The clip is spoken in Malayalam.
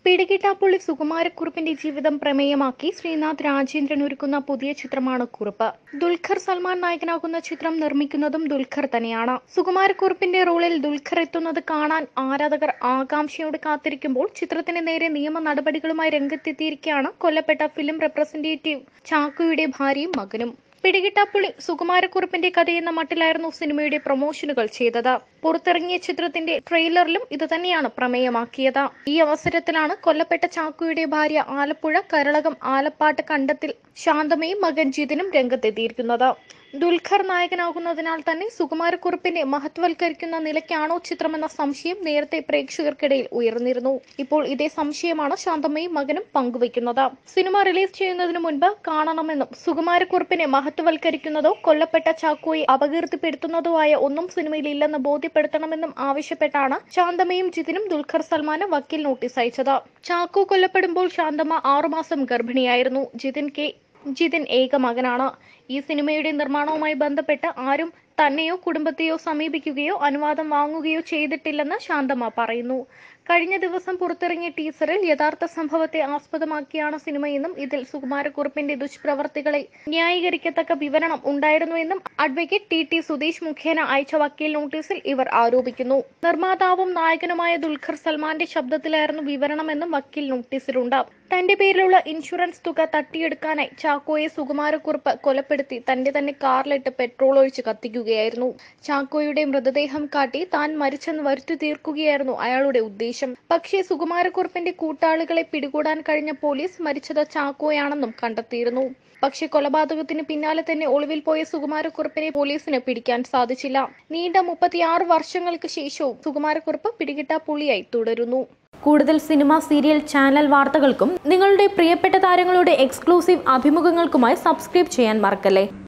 പിടികിട്ടാപ്പുള്ളി സുകുമാരക്കുറുപ്പിന്റെ ജീവിതം പ്രമേയമാക്കി ശ്രീനാഥ് രാജേന്ദ്രൻ ഒരുക്കുന്ന പുതിയ ചിത്രമാണ് കുറുപ്പ് ദുൽഖർ സൽമാൻ നായകനാകുന്ന ചിത്രം നിർമ്മിക്കുന്നതും ദുൽഖർ തന്നെയാണ് സുകുമാരക്കുറുപ്പിന്റെ റോളിൽ ദുൽഖർ എത്തുന്നത് കാണാൻ ആരാധകർ ആകാംക്ഷയോടെ കാത്തിരിക്കുമ്പോൾ ചിത്രത്തിന് നേരെ നിയമ നടപടികളുമായി രംഗത്തെത്തിയിരിക്കുകയാണ് കൊല്ലപ്പെട്ട ഫിലിം റെപ്രസെന്റേറ്റീവ് ചാക്കോയുടെ ഭാര്യയും മകനും പിടികിട്ടാപ്പുള്ളി സുകുമാരക്കുറുപ്പിന്റെ കഥയെന്ന മട്ടിലായിരുന്നു സിനിമയുടെ പ്രൊമോഷനുകൾ ചെയ്തത് പുറത്തിറങ്ങിയ ചിത്രത്തിന്റെ ട്രെയിലറിലും ഇത് തന്നെയാണ് പ്രമേയമാക്കിയത് ഈ അവസരത്തിലാണ് കൊല്ലപ്പെട്ട ചാക്കോയുടെ ഭാര്യ ആലപ്പുഴ കരളകം ആലപ്പാട്ട് കണ്ടത്തിൽ ശാന്തമയും മകൻ ജിതിനും രംഗത്തെത്തിയിരിക്കുന്നത് ദുൽഖർ നായകനാകുന്നതിനാൽ തന്നെ സുകുമാരക്കുറുപ്പിനെ മഹത്വൽക്കരിക്കുന്ന നിലയ്ക്കാണോ ചിത്രമെന്ന സംശയം നേരത്തെ പ്രേക്ഷകർക്കിടയിൽ ഉയർന്നിരുന്നു ഇപ്പോൾ ഇതേ സംശയമാണ് ശാന്തമ്മയും മകനും പങ്കുവയ്ക്കുന്നത് സിനിമ റിലീസ് ചെയ്യുന്നതിന് മുൻപ് കാണണമെന്നും സുകുമാരക്കുറുപ്പിനെ മഹത്വവൽക്കരിക്കുന്നതോ കൊല്ലപ്പെട്ട ചാക്കോയെ അപകീർത്തിപ്പെടുത്തുന്നതോ ആയ ഒന്നും സിനിമയിൽ ഇല്ലെന്ന് ബോധ്യപ്പെടുത്തണമെന്നും ആവശ്യപ്പെട്ടാണ് ശാന്തമ്മയും ജിതിനും ദുൽഖർ സൽമാന് വക്കീൽ നോട്ടീസ് അയച്ചത് ചാക്കോ കൊല്ലപ്പെടുമ്പോൾ ശാന്തമ്മ ആറുമാസം ഗർഭിണിയായിരുന്നു ജിതിൻ കെ ജിതിൻ ഏക മകനാണ് ഈ സിനിമയുടെ നിർമ്മാണവുമായി ബന്ധപ്പെട്ട് ആരും തന്നെയോ കുടുംബത്തെയോ സമീപിക്കുകയോ അനുവാദം വാങ്ങുകയോ ചെയ്തിട്ടില്ലെന്ന് ശാന്തമ്മ പറയുന്നു കഴിഞ്ഞ ദിവസം പുറത്തിറങ്ങിയ ടീസറിൽ യഥാർത്ഥ സംഭവത്തെ ആസ്പദമാക്കിയാണ് സിനിമയെന്നും ഇതിൽ സുകുമാരക്കുറുപ്പിന്റെ ദുഷ്പ്രവർത്തികളെ ന്യായീകരിക്കത്തക്ക വിവരണം ഉണ്ടായിരുന്നുവെന്നും അഡ്വക്കേറ്റ് ടി ടി സുധീഷ് മുഖേന അയച്ച വക്കീൽ നോട്ടീസിൽ ഇവർ ആരോപിക്കുന്നു നിർമ്മാതാവും നായകനുമായ ദുൽഖർ സൽമാന്റെ ശബ്ദത്തിലായിരുന്നു വിവരണമെന്നും വക്കീൽ നോട്ടീസിലുണ്ട് തന്റെ പേരിലുള്ള ഇൻഷുറൻസ് തുക തട്ടിയെടുക്കാനായി ചാക്കോയെ സുകുമാരക്കുറുപ്പ് കൊലപ്പെടുത്തി തന്റെ തന്നെ കാറിലിട്ട് പെട്രോൾ ഒഴിച്ച് കത്തിക്കുകയായിരുന്നു ചാക്കോയുടെ മൃതദേഹം കാട്ടി താൻ മരിച്ചെന്ന് വരുത്തി തീർക്കുകയായിരുന്നു അയാളുടെ ഉദ്ദേശം പക്ഷേ സുകുമാരക്കുറുപ്പിന്റെ കൂട്ടാളികളെ പിടികൂടാൻ കഴിഞ്ഞ പോലീസ് മരിച്ചത് ചാക്കോയാണെന്നും കണ്ടെത്തിയിരുന്നു പക്ഷേ കൊലപാതകത്തിന് പിന്നാലെ തന്നെ ഒളിവിൽ പോയ സുകുമാരക്കുറുപ്പിനെ പോലീസിന് പിടിക്കാൻ സാധിച്ചില്ല നീണ്ട മുപ്പത്തിയാറ് വർഷങ്ങൾക്ക് ശേഷവും സുകുമാരക്കുറുപ്പ് പിടികിട്ടാ പുള്ളിയായി തുടരുന്നു കൂടുതൽ സിനിമ സീരിയൽ ചാനൽ വാർത്തകൾക്കും നിങ്ങളുടെ പ്രിയപ്പെട്ട താരങ്ങളുടെ എക്സ്ക്ലൂസീവ് അഭിമുഖങ്ങൾക്കുമായി സബ്സ്ക്രൈബ് ചെയ്യാൻ മറക്കല്ലേ